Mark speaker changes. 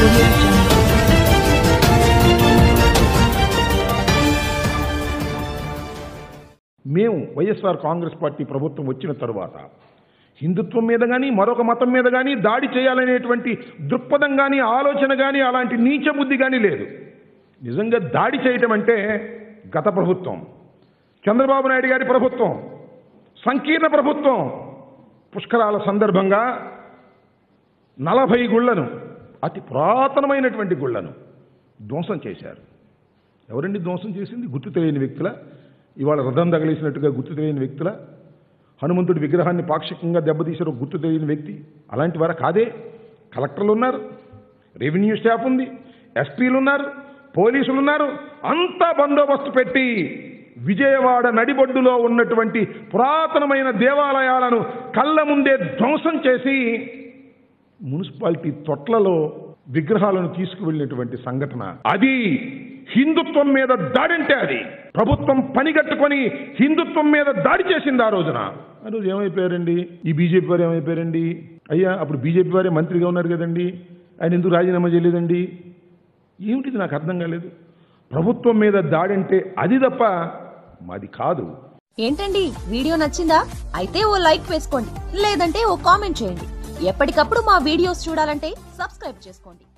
Speaker 1: audio jungle.
Speaker 2: మేము YSR Congress party ప్రభుత్వం వచ్చిన తరువాత హిందుత్వం మీద కానీ మరొక మతం మీద కానీ దాడి చేయాలనేటువంటి దృక్పథం కానీ ఆలోచన కానీ అలాంటి నీచ బుద్ధి కానీ లేదు నిజంగా దాడి చేయటం అంటే గత ప్రభుత్వం చంద్రబాబు నాయుడు గారి ప్రభుత్వం సంకీర్ణ ప్రభుత్వం పుష్కరాల సందర్భంగా నలభై గుళ్లను అతి పురాతనమైనటువంటి గుళ్లను ధ్వంసం చేశారు ఎవరండి ధ్వంసం చేసింది గుర్తు తెలియని వ్యక్తుల ఇవాళ రథం తగిలేసినట్టుగా గుర్తు తెలియని వ్యక్తుల హనుమంతుడి విగ్రహాన్ని పాక్షికంగా దెబ్బతీసిన ఒక గుర్తు తెలియని వ్యక్తి అలాంటి వారు కాదే కలెక్టర్లు ఉన్నారు రెవెన్యూ స్టాఫ్ ఉంది ఎస్పీలు ఉన్నారు పోలీసులు ఉన్నారు అంతా బందోబస్తు పెట్టి విజయవాడ నడిబొడ్డులో ఉన్నటువంటి పురాతనమైన దేవాలయాలను కళ్ళ ముందే ధ్వంసం చేసి మున్సిపాలిటీ తొట్లలో విగ్రహాలను తీసుకువెళ్ళినటువంటి సంఘటన అది హిందుత్వం మీద దాడంటే అది ప్రభుత్వం పనిగట్టుకొని హిందుత్వం మీద దాడి చేసింది ఆ రోజున ఆ రోజు ఏమైపోయారండి ఈ బీజేపీ వారు ఏమైపోయారండి అయ్యా అప్పుడు బీజేపీ వారే మంత్రిగా ఉన్నారు కదండి ఆయన ఎందుకు రాజీనామా చేయలేదండి ఏమిటిది నాకు అర్థం కాలేదు ప్రభుత్వం మీద దాడంటే అది తప్ప మాది కాదు
Speaker 3: ఏంటండి వీడియో నచ్చిందా అయితే ఓ లైక్ వేసుకోండి లేదంటే ఓ కామెంట్ చేయండి ఎప్పటికప్పుడు మా వీడియోస్ చూడాలంటే సబ్స్క్రైబ్ చేసుకోండి